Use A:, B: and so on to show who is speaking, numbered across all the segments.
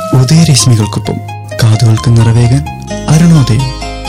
A: ഉദയരശ്മികൾക്കൊപ്പം കാതുകൾക്ക് നിറവേകാൻ അരുണോദയം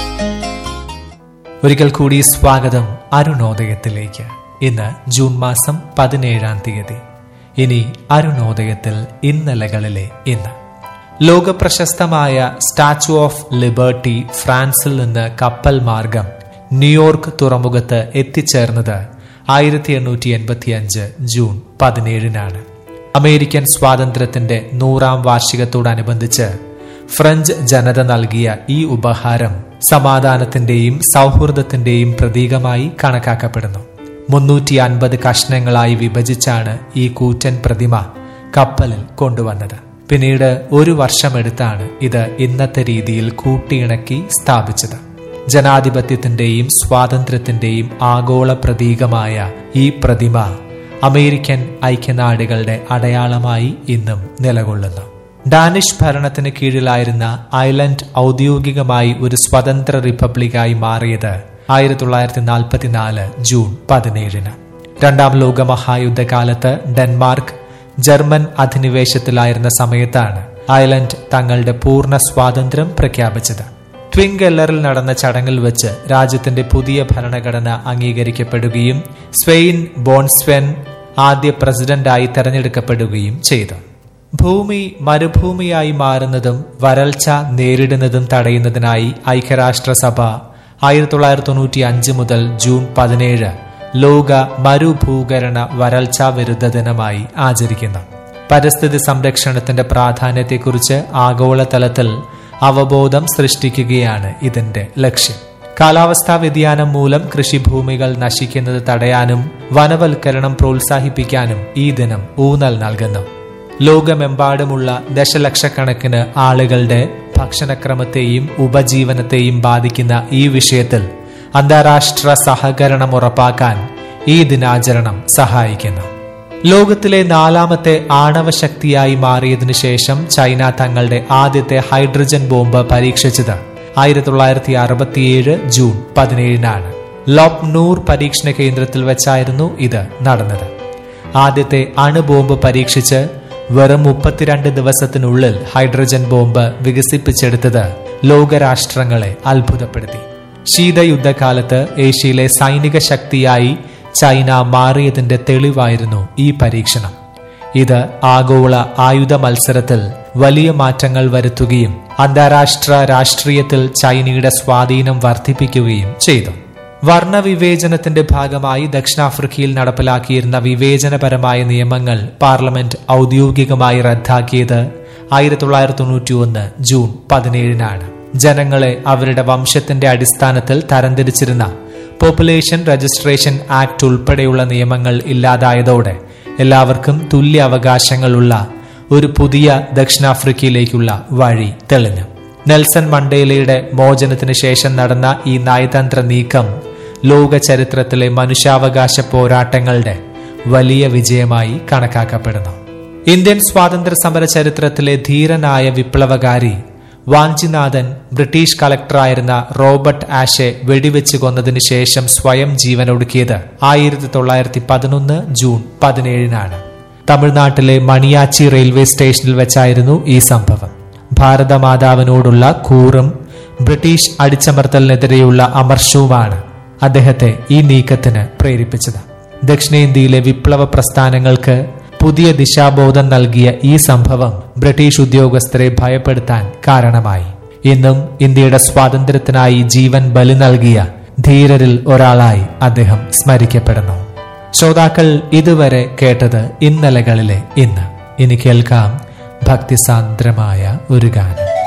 B: ഒരിക്കൽ കൂടി സ്വാഗതം അരുണോദയത്തിലേക്ക് ഇന്ന് ജൂൺ മാസം പതിനേഴാം തീയതി ഇനി അരുണോദയത്തിൽ ഇന്നലകളിലെ ഇന്ന് ലോകപ്രശസ്തമായ സ്റ്റാച്ചു ഓഫ് ലിബർട്ടി ഫ്രാൻസിൽ നിന്ന് കപ്പൽ മാർഗം ന്യൂയോർക്ക് തുറമുഖത്ത് എത്തിച്ചേർന്നത് ആയിരത്തി എണ്ണൂറ്റി എൺപത്തി അഞ്ച് ജൂൺ പതിനേഴിനാണ് അമേരിക്കൻ സ്വാതന്ത്ര്യത്തിന്റെ നൂറാം വാർഷികത്തോടനുബന്ധിച്ച് ഫ്രഞ്ച് ജനത നൽകിയ ഈ ഉപഹാരം സമാധാനത്തിന്റെയും സൗഹൃദത്തിന്റെയും പ്രതീകമായി കണക്കാക്കപ്പെടുന്നു മുന്നൂറ്റി അൻപത് കഷ്ണങ്ങളായി വിഭജിച്ചാണ് ഈ കൂറ്റൻ പ്രതിമ കപ്പലിൽ കൊണ്ടുവന്നത് പിന്നീട് ഒരു വർഷമെടുത്താണ് ഇത് ഇന്നത്തെ രീതിയിൽ കൂട്ടിയിണക്കി സ്ഥാപിച്ചത് ജനാധിപത്യത്തിന്റെയും സ്വാതന്ത്ര്യത്തിന്റെയും ആഗോള പ്രതീകമായ ഈ പ്രതിമ അമേരിക്കൻ ഐക്യനാടുകളുടെ അടയാളമായി ഇന്നും നിലകൊള്ളുന്നു ഡാനിഷ് ഭരണത്തിന് കീഴിലായിരുന്ന ഐലൻഡ് ഔദ്യോഗികമായി ഒരു സ്വതന്ത്ര റിപ്പബ്ലിക്കായി മാറിയത് ആയിരത്തി തൊള്ളായിരത്തി നാൽപ്പത്തിനാല് ജൂൺ പതിനേഴിന് രണ്ടാം ലോക മഹായുദ്ധകാലത്ത് ഡെൻമാർക്ക് ജർമ്മൻ അധിനിവേശത്തിലായിരുന്ന സമയത്താണ് ഐലൻഡ് തങ്ങളുടെ പൂർണ്ണ സ്വാതന്ത്ര്യം പ്രഖ്യാപിച്ചത് ട്വിങ്കെല്ലറിൽ നടന്ന ചടങ്ങിൽ വെച്ച് രാജ്യത്തിന്റെ പുതിയ ഭരണഘടന അംഗീകരിക്കപ്പെടുകയും സ്വെയിൻ ബോൺസ്വെൻ ആദ്യ പ്രസിഡന്റായി തെരഞ്ഞെടുക്കപ്പെടുകയും ചെയ്തു ഭൂമി മരുഭൂമിയായി മാറുന്നതും വരൾച്ച നേരിടുന്നതും തടയുന്നതിനായി ഐക്യരാഷ്ട്രസഭ ആയിരത്തി തൊള്ളായിരത്തി തൊണ്ണൂറ്റി അഞ്ച് മുതൽ ജൂൺ പതിനേഴ് ലോക മരുഭൂകരണ വരൾച്ചാ വിരുദ്ധ ദിനമായി ആചരിക്കുന്നു പരിസ്ഥിതി സംരക്ഷണത്തിന്റെ പ്രാധാന്യത്തെക്കുറിച്ച് ആഗോളതലത്തിൽ അവബോധം സൃഷ്ടിക്കുകയാണ് ഇതിന്റെ ലക്ഷ്യം കാലാവസ്ഥാ വ്യതിയാനം മൂലം കൃഷിഭൂമികൾ നശിക്കുന്നത് തടയാനും വനവൽക്കരണം പ്രോത്സാഹിപ്പിക്കാനും ഈ ദിനം ഊന്നൽ നൽകുന്നു ലോകമെമ്പാടുമുള്ള ദശലക്ഷക്കണക്കിന് ആളുകളുടെ ഭക്ഷണക്രമത്തെയും ഉപജീവനത്തെയും ബാധിക്കുന്ന ഈ വിഷയത്തിൽ അന്താരാഷ്ട്ര സഹകരണം ഉറപ്പാക്കാൻ ഈ ദിനാചരണം സഹായിക്കുന്നു ലോകത്തിലെ നാലാമത്തെ ആണവശക്തിയായി മാറിയതിനു ശേഷം ചൈന തങ്ങളുടെ ആദ്യത്തെ ഹൈഡ്രജൻ ബോംബ് പരീക്ഷിച്ചത് ആയിരത്തി തൊള്ളായിരത്തി അറുപത്തിയേഴ് ജൂൺ പതിനേഴിനാണ് ലോപ്നൂർ പരീക്ഷണ കേന്ദ്രത്തിൽ വെച്ചായിരുന്നു ഇത് നടന്നത് ആദ്യത്തെ അണുബോംബ് പരീക്ഷിച്ച് വെറും മുപ്പത്തിരണ്ട് ദിവസത്തിനുള്ളിൽ ഹൈഡ്രജൻ ബോംബ് വികസിപ്പിച്ചെടുത്തത് ലോകരാഷ്ട്രങ്ങളെ അത്ഭുതപ്പെടുത്തി ശീതയുദ്ധകാലത്ത് ഏഷ്യയിലെ സൈനിക ശക്തിയായി ചൈന മാറിയതിന്റെ തെളിവായിരുന്നു ഈ പരീക്ഷണം ഇത് ആഗോള ആയുധ മത്സരത്തിൽ വലിയ മാറ്റങ്ങൾ വരുത്തുകയും അന്താരാഷ്ട്ര രാഷ്ട്രീയത്തിൽ ചൈനയുടെ സ്വാധീനം വർദ്ധിപ്പിക്കുകയും ചെയ്തു വർണ്ണവിവേചനത്തിന്റെ ഭാഗമായി ദക്ഷിണാഫ്രിക്കയിൽ നടപ്പിലാക്കിയിരുന്ന വിവേചനപരമായ നിയമങ്ങൾ പാർലമെന്റ് ഔദ്യോഗികമായി റദ്ദാക്കിയത് ആയിരത്തി തൊള്ളായിരത്തി തൊണ്ണൂറ്റി ഒന്ന് ജൂൺ പതിനേഴിനാണ് ജനങ്ങളെ അവരുടെ വംശത്തിന്റെ അടിസ്ഥാനത്തിൽ തരംതിരിച്ചിരുന്ന പോപ്പുലേഷൻ രജിസ്ട്രേഷൻ ആക്ട് ഉൾപ്പെടെയുള്ള നിയമങ്ങൾ ഇല്ലാതായതോടെ എല്ലാവർക്കും തുല്യ അവകാശങ്ങളുള്ള ഒരു പുതിയ ദക്ഷിണാഫ്രിക്കയിലേക്കുള്ള വഴി തെളിഞ്ഞു നെൽസൺ മണ്ടേലയുടെ മോചനത്തിന് ശേഷം നടന്ന ഈ നയതന്ത്ര നീക്കം ലോക ചരിത്രത്തിലെ മനുഷ്യാവകാശ പോരാട്ടങ്ങളുടെ വലിയ വിജയമായി കണക്കാക്കപ്പെടുന്നു ഇന്ത്യൻ സ്വാതന്ത്ര്യ സമര ചരിത്രത്തിലെ ധീരനായ വിപ്ലവകാരി വാഞ്ചിനാഥൻ ബ്രിട്ടീഷ് കളക്ടറായിരുന്ന റോബർട്ട് ആഷെ വെടിവെച്ച് കൊന്നതിന് ശേഷം സ്വയം ജീവനൊടുക്കിയത് ആയിരത്തി തൊള്ളായിരത്തി പതിനൊന്ന് ജൂൺ പതിനേഴിനാണ് തമിഴ്നാട്ടിലെ മണിയാച്ചി റെയിൽവേ സ്റ്റേഷനിൽ വെച്ചായിരുന്നു ഈ സംഭവം ഭാരതമാതാവിനോടുള്ള കൂറും ബ്രിട്ടീഷ് അടിച്ചമർത്തലിനെതിരെയുള്ള അമർഷവുമാണ് അദ്ദേഹത്തെ ഈ നീക്കത്തിന് പ്രേരിപ്പിച്ചത് ദക്ഷിണേന്ത്യയിലെ വിപ്ലവ പ്രസ്ഥാനങ്ങൾക്ക് പുതിയ ദിശാബോധം നൽകിയ ഈ സംഭവം ബ്രിട്ടീഷ് ഉദ്യോഗസ്ഥരെ ഭയപ്പെടുത്താൻ കാരണമായി ഇന്നും ഇന്ത്യയുടെ സ്വാതന്ത്ര്യത്തിനായി ജീവൻ ബലി നൽകിയ ധീരരിൽ ഒരാളായി അദ്ദേഹം സ്മരിക്കപ്പെടുന്നു ശ്രോതാക്കൾ ഇതുവരെ കേട്ടത് ഇന്നലകളിലെ ഇന്ന് ഇനി കേൾക്കാം ഭക്തിസാന്ദ്രമായ ഒരു ഗാനം